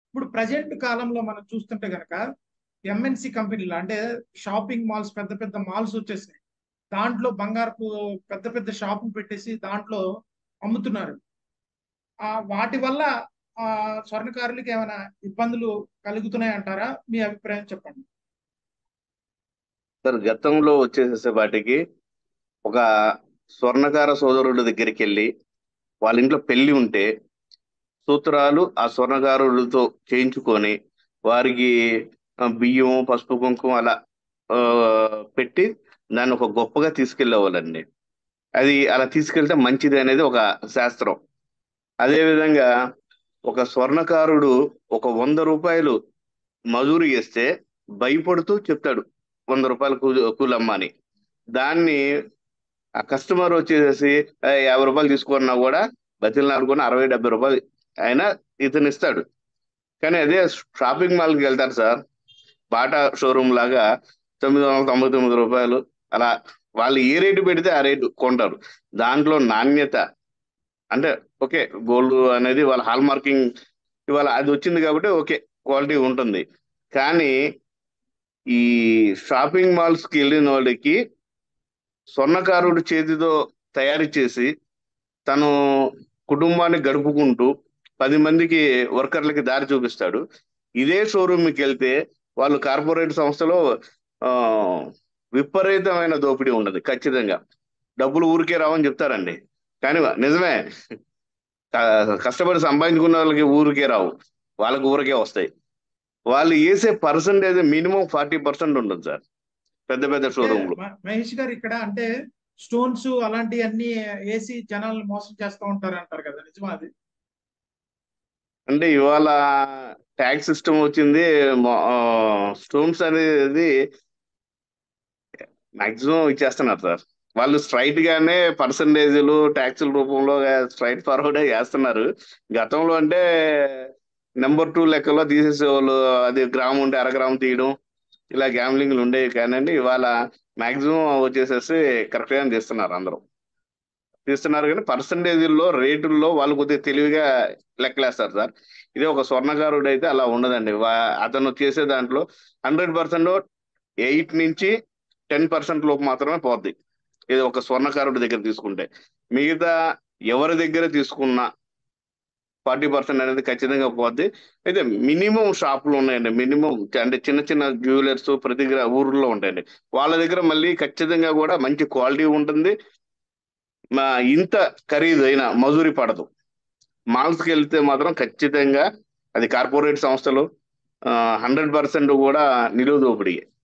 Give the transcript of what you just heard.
ఇప్పుడు ప్రజెంట్ కాలంలో మనం చూస్తుంటే గనక ఎంఎన్సి కంపెనీలు అంటే షాపింగ్ మాల్స్ పెద్ద పెద్ద మాల్స్ వచ్చేసినాయి దాంట్లో బంగారపు పెద్ద పెద్ద షాపులు పెట్టేసి దాంట్లో అమ్ముతున్నారు ఆ వాటి వల్ల ఆ స్వర్ణకారులకి ఏమైనా ఇబ్బందులు కలుగుతున్నాయి అంటారా మీ అభిప్రాయం చెప్పండి సార్ గతంలో వచ్చేసేసే వాటికి ఒక స్వర్ణకార సోదరుడి దగ్గరికి వెళ్ళి వాళ్ళ ఇంట్లో పెళ్లి ఉంటే సూత్రాలు ఆ స్వర్ణకారులతో చేయించుకొని వారికి ఆ, బియ్యం పసుపు కుంకుమ అలా ఆ, పెట్టి దాన్ని ఒక గొప్పగా తీసుకెళ్ళేవాళ్ళండి అది అలా తీసుకెళ్తే మంచిది అనేది ఒక శాస్త్రం అదే విధంగా ఒక స్వర్ణకారుడు ఒక వంద రూపాయలు మజూరు చేస్తే భయపడుతూ చెప్తాడు వంద రూపాయలు కూలి కూలమ్మ అని దాన్ని ఆ కస్టమర్ వచ్చేసేసి "ఏ, యాభై రూపాయలు తీసుకున్నా కూడా బతిలు అనుకున్న అరవై డెబ్బై రూపాయలు అయినా ఇతను ఇస్తాడు కానీ అదే షాపింగ్ మాల్కి వెళ్తారు సార్ బాటా షోరూమ్ లాగా తొమ్మిది వందల తొంభై తొమ్మిది రూపాయలు అలా వాళ్ళు ఏ రేటు పెడితే ఆ రేటు కొంటారు దాంట్లో నాణ్యత అంటే ఓకే గోల్డ్ అనేది వాళ్ళ హాల్ మార్కింగ్ ఇవాళ అది వచ్చింది కాబట్టి ఓకే క్వాలిటీ ఉంటుంది కానీ ఈ షాపింగ్ మాల్స్ కి వెళ్ళిన వాళ్ళకి స్వర్ణకారుడు చేతితో తయారు చేసి తను కుటుంబాన్ని గడుపుకుంటూ పది మందికి వర్కర్లకి దారి చూపిస్తాడు ఇదే షోరూమ్కి వెళ్తే వాళ్ళు కార్పొరేట్ సంస్థలో ఆ, విపరీతమైన దోపిడీ ఉండదు ఖచ్చితంగా డబ్బులు ఊరికే రావని చెప్తారండి కానీ నిజమే క- కష్టపడి సంపాదించుకున్న వాళ్ళకి ఊరికే రావు వాళ్ళకి ఊరికే వస్తాయి వాళ్ళు వేసే పర్సంటేజ్ మినిమం ఫార్టీ పర్సెంట్ ఉంటుంది సార్ పెద్ద పెద్ద అంటే షోరూమ్లు మ- మహేష్ గారు ఇక్కడ అంటే స్టోన్స్ అలాంటివి అన్ని వేసి జనాలను మోసం చేస్తూ ఉంటారు అంటారు కదా నిజమా అది అంటే ఇవాళ ట్యాక్స్ సిస్టమ్ వచ్చింది స్టోన్స్ అనేది మాక్సిమం ఇచ్చేస్తున్నారు సార్ వాళ్ళు స్ట్రైట్ గానే పర్సంటేజ్లు ట్యాక్సుల రూపంలో స్ట్రైట్ ఫార్వర్డ్ చేస్తున్నారు గతంలో అంటే నెంబర్ టూ లెక్కలో తీసేసేవాళ్ళు అది గ్రామ్ ఉంటే అర గ్రామ్ తీయడం ఇలా గ్యాంబ్లింగ్లు ఉండేవి కానీ ఇవాళ మాక్సిమం వచ్చేసేసి కరెక్ట్ గానే తీస్తున్నారు అందరూ తీస్తున్నారు కానీ పర్సంటేజ్ల్లో రేటుల్లో వాళ్ళు కొద్దిగా తెలివిగా లెక్కలేస్తారు సార్ ఇదే ఒక స్వర్ణకారుడు అయితే అలా ఉండదండి వా- అతను చేసే దాంట్లో హండ్రెడ్ పర్సెంట్ ఎయిట్ నుంచి టెన్ పర్సెంట్ లోపు మాత్రమే పోద్ది ఇది ఒక స్వర్ణకారుడి దగ్గర తీసుకుంటే మిగతా ఎవరి దగ్గర తీసుకున్నా ఫార్టీ పర్సెంట్ అనేది ఖచ్చితంగా పోద్ది అయితే మినిమం షాపులు ఉన్నాయండి మినిమం అంటే చిన్న చిన్న జ్యువెలర్స్ ప్రతి గ్రా- ఊర్లో ఉంటాయండి వాళ్ళ దగ్గర మళ్ళీ ఖచ్చితంగా కూడా మంచి క్వాలిటీ ఉంటుంది మా ఇంత ఖరీదైన మజూరి పడదు మాల్స్కి వెళ్తే మాత్రం ఖచ్చితంగా అది కార్పొరేట్ సంస్థలు హండ్రెడ్ పర్సెంట్ కూడా నిలువ దోపిడీ